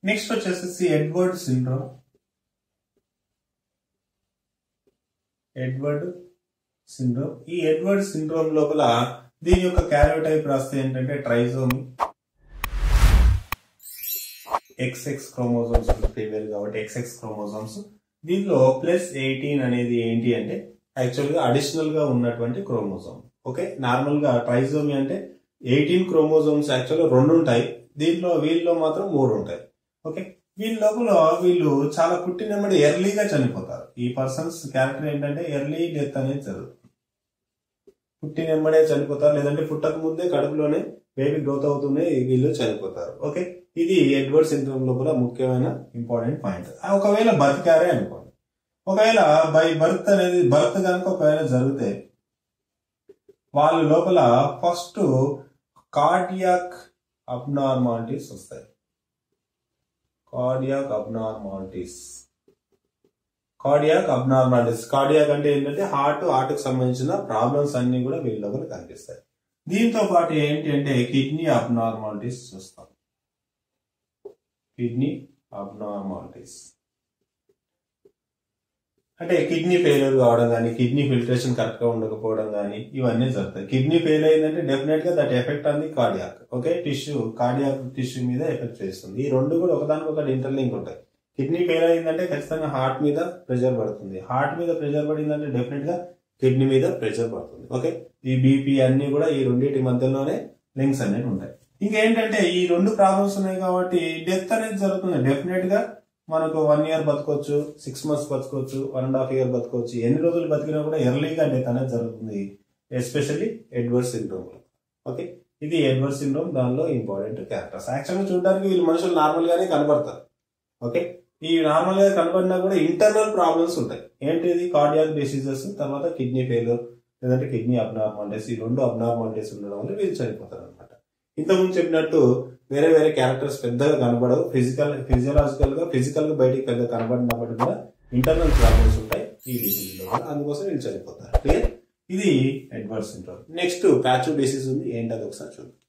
next వచ్చేసి Edward syndrome Edward syndrome ఈ Edward syndrome లోపల దీని యొక్క క్యారోటైప్ రాస్తే ఏంటంటే ట్రైజోమి ఎక్స్ఎక్స్ క్రోమోజోమ్స్ ఫీమేల్ కాబట్టి ఎక్స్ఎక్స్ క్రోమోజోమ్స్ దీనిలో ప్లస్ ఎయిటీన్ అనేది ఏంటి అంటే యాక్చువల్ గా అడిషనల్ గా ఉన్నటువంటి క్రోమోజోమ్ ఓకే నార్మల్ గా ట్రైజోమి అంటే ఎయిటీన్ క్రోమోజోమ్స్ యాక్చువల్ రెండు ఉంటాయి దీంట్లో వీళ్ళలో మాత్రం మూడు ఉంటాయి ఓకే వీళ్ళ లోపల వీళ్ళు చాలా పుట్టినమ్మడి ఎర్లీగా చనిపోతారు ఈ పర్సన్స్ క్యారెక్టర్ ఏంటంటే ఎర్లీ డెత్ అనేది జరుగుతుంది పుట్టినమ్మడే చనిపోతారు లేదంటే పుట్టక ముందే కడుపులోనే బేబీ గ్రోత్ అవుతూనే వీళ్ళు చనిపోతారు ఓకే ఇది ఎడ్వర్డ్ సిండ్రోమ్ లోపల ముఖ్యమైన ఇంపార్టెంట్ పాయింట్ ఒకవేళ బతికారే అనుకోండి ఒకవేళ బై బర్త్ అనేది బర్త్ కనుక ఒకవేళ జరిగితే వాళ్ళ లోపల ఫస్ట్ కార్డియాక్ అబ్నార్మాలిటీస్ వస్తాయి cardiac abnormalities cardiac abnormalities cardiac అంటే ఏంటంటే హార్ట్ హార్ట్ కి సంబంధించిన ప్రాబ్లమ్స్ అన్ని కూడా వీళ్ళ లోపల కనిపిస్తాయి దీంతో పాటు ఏంటి అంటే కిడ్నీ అబ్నార్మాలిటీస్ చూస్తాం కిడ్నీ అబ్నార్మాలిటీస్ అంటే కిడ్నీ ఫెయిల్యూర్ కావడం కానీ కిడ్నీ ఫిల్టరేషన్ కరెక్ట్ గా ఉండకపోవడం కానీ ఇవన్నీ జరుగుతాయి కిడ్నీ ఫెయిల్ అయిందంటే డెఫినెట్ గా that effect on the cardiac okay tissue cardiac tissue మీద ఎఫెక్ట్ చేస్తుంది ఈ రెండు కూడా ఒకదానికి ఒకటి ఇంటర్లింక్ ఉంటాయి కిడ్నీ ఫెయిల్ అయిందంటే ఖచ్చితంగా హార్ట్ మీద ప్రెషర్ పడుతుంది హార్ట్ మీద ప్రెషర్ పడిందంటే డెఫినెట్ గా కిడ్నీ మీద ప్రెషర్ పడుతుంది ఓకే ఈ బీపీ అన్ని కూడా ఈ రెండింటి మధ్యలోనే లింక్స్ అనేవి ఉంటాయి ఇంకేంటంటే ఈ రెండు ప్రాబ్లమ్స్ ఉన్నాయి కాబట్టి డెత్ అనేది జరుగుతుంది డెఫినెట్ గా మనకు వన్ ఇయర్ బతకొచ్చు సిక్స్ మంత్స్ బతకొచ్చు వన్ అండ్ హాఫ్ ఇయర్ బతకొచ్చు ఎన్ని రోజులు బతికినా కూడా ఎర్లీగా డెత్ అనేది జరుగుతుంది ఎస్పెషల్లీ ఎడ్వర్డ్ సిండ్రోమ్ ఓకే ఇది ఎడ్వర్డ్ సిండ్రోమ్ దానిలో ఇంపార్టెంట్ క్యారెక్టర్స్ యాక్చువల్గా చూడడానికి వీళ్ళు మనుషులు నార్మల్ గానే కనబడతారు ఓకే ఈ నార్మల్ గా కనబడినా కూడా ఇంటర్నల్ ప్రాబ్లమ్స్ ఉంటాయి ఏంటిది కార్డియాక్ డిసీజెస్ తర్వాత కిడ్నీ ఫెయిల్యూర్ లేదంటే కిడ్నీ అబ్నార్మాలిటీస్ ఈ రెండు అబ్నార్మాలిటీస్ ఉండడం వల్ల వీళ్ళు చనిపోతారు అనమాట ఇంతకుముందు చెప్పినట్టు వేరే వేరే క్యారెక్టర్స్ పెద్దగా కనబడవు ఫిజికల్ ఫిజియలాజికల్ గా ఫిజికల్ గా బయటికి పెద్దగా కనబడినప్పటికీ కూడా ఇంటర్నల్ ప్రాబ్లమ్స్ ఉంటాయి ఈ డిసీజ్ లో కూడా అందుకోసం వీళ్ళు చనిపోతారు క్లియర్ ఇది ఎడ్వర్డ్ సిండ్రోమ్ నెక్స్ట్ ప్యాచు డిసీజ్ ఉంది ఏంటి అది ఒకసారి చూద్దాం